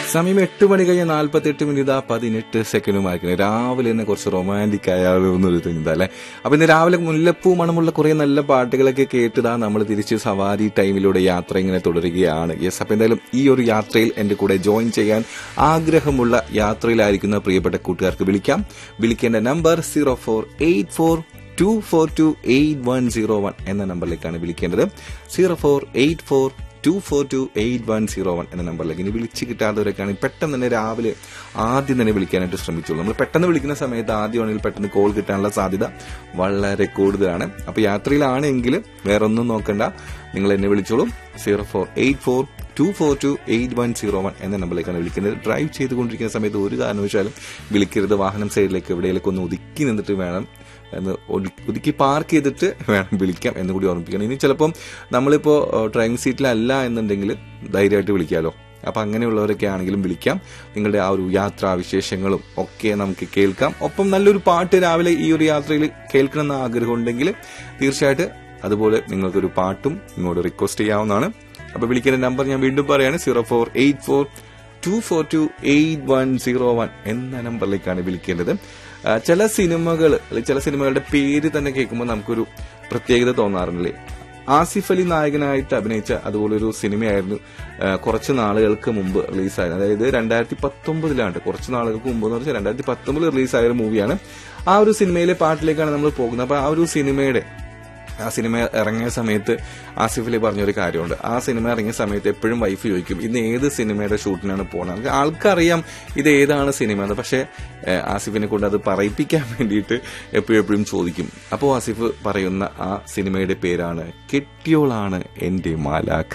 സമയം എട്ട് മണി കഴിഞ്ഞ നാല്പത്തി എട്ട് മിനിറ്റ് പതിനെട്ട് സെക്കൻഡുമായിരിക്കുന്നത് രാവിലെ തന്നെ കുറച്ച് റൊമാൻറ്റിക് ആയാലോ എന്നൊരു ചിന്ത അല്ലെ അപ്പൊ ഇന്ന് രാവിലെ മുല്ലപ്പൂ മണമുള്ള കുറെ നല്ല പാട്ടുകളൊക്കെ കേട്ടതാ നമ്മൾ തിരിച്ച് സവാരി ടൈമിലൂടെ യാത്ര ഇങ്ങനെ തുടരുകയാണ് യെസ് അപ്പൊ എന്തായാലും ഈ ഒരു യാത്രയിൽ എന്റെ കൂടെ ജോയിൻ ചെയ്യാൻ ആഗ്രഹമുള്ള യാത്രയിലായിരിക്കുന്ന പ്രിയപ്പെട്ട കൂട്ടുകാർക്ക് വിളിക്കാം വിളിക്കേണ്ട number zero four eight four two four two eight one zero one എന്ന നമ്പറിലേക്കാണ് വിളിക്കേണ്ടത് zero four eight four two four two eight one zero one എന്ന നമ്പറിലേക്ക് ഇനി വിളിച്ച് കിട്ടാത്തവരൊക്കെയാണ് പെട്ടെന്ന് തന്നെ രാവിലെ ആദ്യം തന്നെ വിളിക്കാനായിട്ട് ശ്രമിച്ചോളൂ നമ്മൾ പെട്ടെന്ന് വിളിക്കുന്ന സമയത്ത് ആദ്യമാണെങ്കിൽ പെട്ടെന്ന് കോൾ കിട്ടാനുള്ള സാധ്യത വളരെ കൂടുതലാണ് അപ്പൊ യാത്രയിലാണെങ്കിൽ വേറെ ഒന്നും നോക്കണ്ട നിങ്ങൾ എന്നെ വിളിച്ചോളൂ zero four eight four two four two eight one zero one എന്ന നമ്പറിലേക്കാണ് വിളിക്കുന്നത് ഡ്രൈവ് ചെയ്തുകൊണ്ടിരിക്കുന്ന സമയത്ത് ഒരു കാരണവശാലും വിളിക്കരുത് വാഹനം സൈഡിലേക്ക് എവിടെയെങ്കിലും ഒന്ന് ഒതുക്കി നിന്നിട്ട് വേണം എന്ന് ഒതു- ഒതുക്കി പാർക്ക് ചെയ്തിട്ട് വേണം വിളിക്കാം എന്ന് കൂടി ഓർമ്മിപ്പിക്കണം ഇനി ചിലപ്പം നമ്മളിപ്പോൾ ഡ്രൈവിംഗ് സീറ്റിലല്ല എന്നുണ്ടെങ്കിൽ ധൈര്യമായിട്ട് വിളിക്കാമല്ലോ അപ്പൊ അങ്ങനെയുള്ളവരൊക്കെ ആണെങ്കിലും വിളിക്കാം നിങ്ങളുടെ ആ ഒരു യാത്രാ വിശേഷങ്ങളും ഒക്കെ നമുക്ക് കേൾക്കാം ഒപ്പം നല്ലൊരു പാട്ട് രാവിലെ ഈ ഒരു യാത്രയിൽ കേൾക്കണമെന്ന് ആഗ്രഹം ഉണ്ടെങ്കിൽ തീർച്ചയായിട്ട് അതുപോലെ നിങ്ങൾക്കൊരു പാട്ടും ഇങ്ങോട്ട് റിക്വസ്റ്റ് ചെയ്യാവുന്നതാണ് അപ്പൊ വിളിക്കേണ്ട നമ്പർ ഞാൻ വീണ്ടും പറയാണ് zero four eight four two four two eight one zero one എന്ന നമ്പറിലേക്കാണ് വിളിക്കേണ്ടത് ആ, ചില സിനിമകൾ അല്ലെങ്കിൽ ചില സിനിമകളുടെ പേര് തന്നെ കേൾക്കുമ്പോൾ നമുക്കൊരു പ്രത്യേകത തോന്നാറുണ്ടല്ലേ ആസിഫ് അലി നായകനായിട്ട് അഭിനയിച്ച അതുപോലൊരു സിനിമയായിരുന്നു ആ, കുറച്ച് നാളുകൾക്ക് മുമ്പ് റിലീസായത് അതായത് രണ്ടായിരത്തി പത്തൊമ്പതിലാണ് കുറച്ച് നാളുകൾക്ക് മുമ്പ് എന്ന് വെച്ചാൽ രണ്ടായിരത്തി പത്തൊമ്പതിൽ റിലീസായ ഒരു മൂവിയാണ് ആ ഒരു സിനിമയിലെ പാട്ടിലേക്കാണ് നമ്മൾ പോകുന്നത് അപ്പൊ ആ ഒരു സിനിമയുടെ ആ സിനിമ ഇറങ്ങിയ സമയത്ത് ആസിഫ് അലി പറഞ്ഞൊരു കാര്യമുണ്ട് ആ സിനിമ ഇറങ്ങിയ സമയത്ത് എപ്പോഴും വൈഫ് ചോദിക്കും ഇന്ന് ഏത് സിനിമയുടെ ഷൂട്ടിനാണ് പോകുന്നത് നമുക്ക് ആൾക്കറിയാം ഇത് ഏതാണ് സിനിമ എന്ന് പക്ഷെ ഏഹ്, ആസിഫിനെ കൊണ്ട് അത് പറയിപ്പിക്കാൻ വേണ്ടിയിട്ട് എപ്പോഴും എപ്പോഴും ചോദിക്കും അപ്പോൾ ആസിഫ് പറയുന്ന ആ സിനിമയുടെ പേരാണ് കെട്ടിയോളാണ് എന്റെ മാലാഖ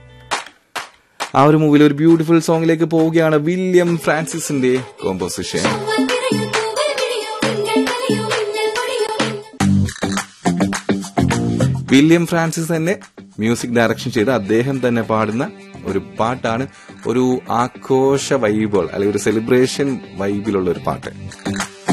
ആ ഒരു മൂവിയിൽ ഒരു ബ്യൂട്ടിഫുൾ സോങ്ങിലേക്ക് പോവുകയാണ് വില്യം ഫ്രാൻസിസിന്റെ കോമ്പോസിഷൻ വില്യം ഫ്രാൻസിസ് തന്നെ മ്യൂസിക് ഡയറക്ഷൻ ചെയ്ത് അദ്ദേഹം തന്നെ പാടുന്ന ഒരു പാട്ടാണ് ഒരു ആഘോഷ വൈബുകൾ അല്ലെങ്കിൽ ഒരു സെലിബ്രേഷൻ വൈബിലുള്ള ഒരു പാട്ട്